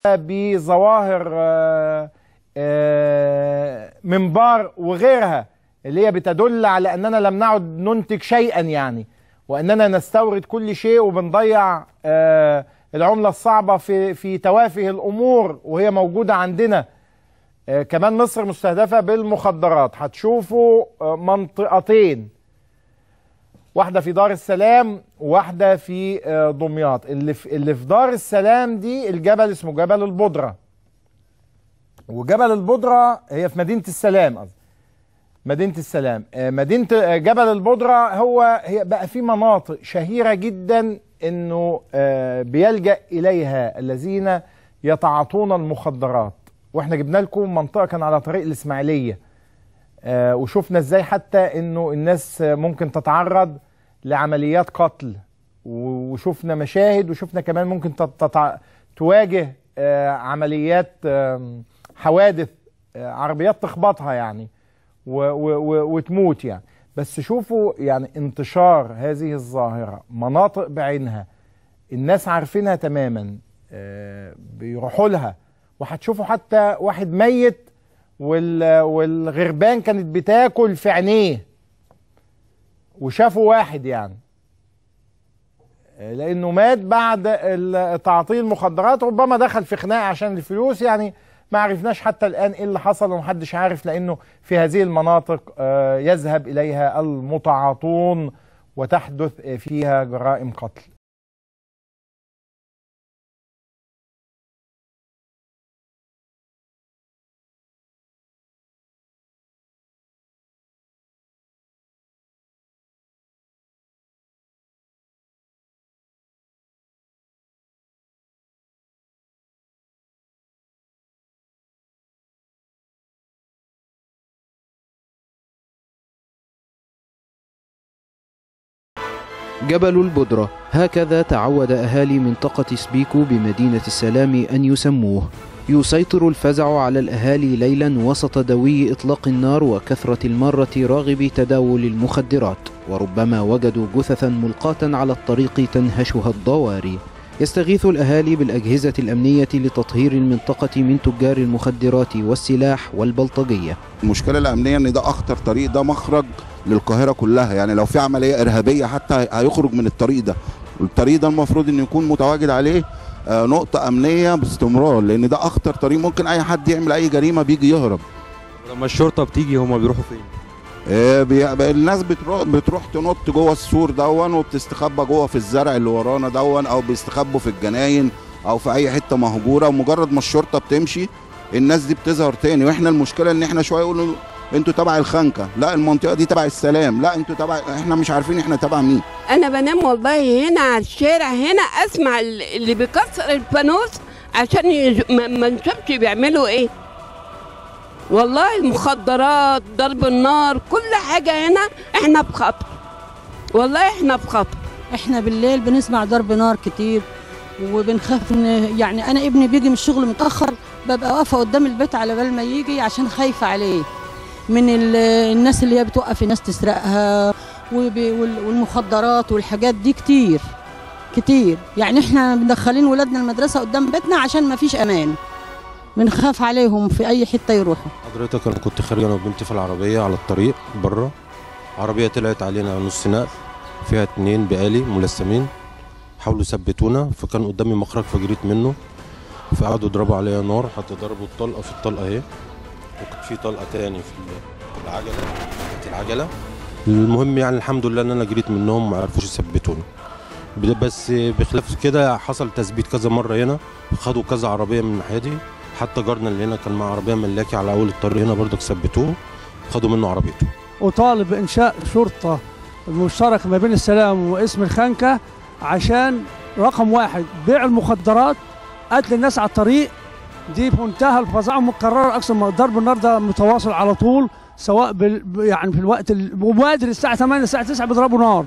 بظواهر آه، آه، منبار وغيرها اللي هي بتدل على اننا لم نعد ننتج شيئا يعني واننا نستورد كل شيء وبنضيع آه، العمله الصعبه في في توافه الامور وهي موجوده عندنا آه، كمان مصر مستهدفه بالمخدرات هتشوفوا آه، منطقتين واحده في دار السلام وواحده في آه، دمياط اللي في اللي في دار السلام دي الجبل اسمه جبل البودره وجبل البودره هي في مدينه السلام قصدي مدينه السلام آه، مدينه آه، جبل البودره هو هي بقى في مناطق شهيره جدا انه آه، بيلجا اليها الذين يتعاطون المخدرات واحنا جبنا لكم منطقه كان على طريق الاسماعيليه آه، وشفنا ازاي حتى انه الناس آه، ممكن تتعرض لعمليات قتل و- وشفنا مشاهد وشفنا كمان ممكن تت- تتع... تواجه آه، عمليات آم، حوادث آه، عربيات تخبطها يعني و... و... و... وتموت يعني بس شوفوا يعني انتشار هذه الظاهرة مناطق بعينها الناس عارفينها تماما آه، بيروحوا لها وهتشوفوا حتى واحد ميت وال... والغربان كانت بتاكل في عينيه وشافوا واحد يعني لانه مات بعد ال- تعاطيه المخدرات ربما دخل في خناقه عشان الفلوس يعني ما عرفناش حتى الان ايه اللي حصل ومحدش عارف لانه في هذه المناطق آه، يذهب اليها المتعاطون وتحدث فيها جرائم قتل جبل البدرة هكذا تعود أهالي منطقة سبيكو بمدينة السلام أن يسموه يسيطر الفزع على الأهالي ليلا وسط دوي إطلاق النار وكثرة المارة راغبي تداول المخدرات وربما وجدوا جثثا ملقاة على الطريق تنهشها الضواري يستغيث الأهالي بالأجهزة الأمنية لتطهير المنطقة من تجار المخدرات والسلاح والبلطجية المشكله الامنيه ان ده اخطر طريق ده مخرج للقاهره كلها يعني لو في عمليه ارهابيه حتى هيخرج من الطريق ده الطريق ده المفروض ان يكون متواجد عليه آه، نقطه امنيه باستمرار لان ده اخطر طريق ممكن اي حد يعمل اي جريمه بيجي يهرب لما الشرطه بتيجي هما بيروحوا فين آه، بي- بي- الناس بتروح بتروح تنط جوه السور دون وبتستخبى جوه في الزرع اللي ورانا دون او بيستخبوا في الجناين او في اي حته مهجوره ومجرد ما الشرطه بتمشي الناس دي بتظهر تاني واحنا المشكله ان احنا شويه يقولوا انتوا تبع الخنكه لا المنطقه دي تبع السلام لا انتوا تبع احنا مش عارفين احنا تبع مين انا بنام والله هنا على الشارع هنا اسمع اللي بيكسر الفانوس عشان يج... ما ما نشوفش بيعملوا ايه والله المخدرات ضرب النار كل حاجه هنا احنا في خطر والله احنا في خطر احنا بالليل بنسمع ضرب نار كتير وبنخاف ان يعني انا ابني بيجي من الشغل متاخر ببقى واقفه قدام البيت على بال ما يجي عشان خايفه عليه من ال- الناس اللي هي بتوقف الناس تسرقها وب- وال- والمخدرات والحاجات دي كتير كتير يعني احنا مدخلين ولادنا المدرسه قدام بيتنا عشان ما فيش امان بنخاف عليهم في اي حته يروحوا حضرتك انا كنت خارج انا وبنتي في العربيه على الطريق بره عربيه طلعت علينا نص نقل فيها اتنين بقالي ملثمين حاولوا يثبتونا فكان قدامي مخرج فجريت منه فقعدوا يضربوا عليا نار حتى ضربوا الطلقه في الطلقه اهي وكانت في طلقه تاني في ال- العجله كانت العجله المهم يعني الحمد لله ان انا جريت منهم ما عرفوش يثبتوني ب- بس بخلاف كده حصل تثبيت كذا مره هنا خدوا كذا عربيه من ناحيتي حتى جارنا اللي هنا كان معاه عربيه ملاكي على اول الطريق هنا برضك ثبتوه خدوا منه عربيته وطالب بإنشاء شرطة مشترك ما بين السلام واسم الخنكة عشان رقم واحد بيع المخدرات قتل الناس على الطريق دي في منتهى الفظاعة مكررة أكثر من ضرب النار ده متواصل على طول سواء بال يعني في الوقت المبادر الساعة 8 الساعة 9 بيضربوا نار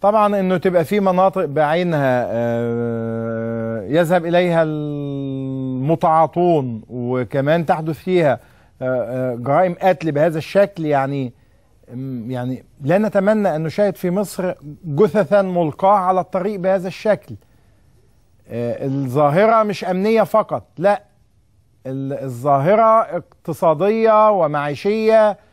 طبعا انه تبقى في مناطق بعينها آه، يذهب اليها المتعاطون وكمان تحدث فيها آه، آه، جرائم قتل بهذا الشكل يعني م- يعني لا نتمنى ان نشاهد في مصر جثثا ملقاه على الطريق بهذا الشكل آه، الظاهره مش امنيه فقط لا ال- الظاهره اقتصاديه ومعيشيه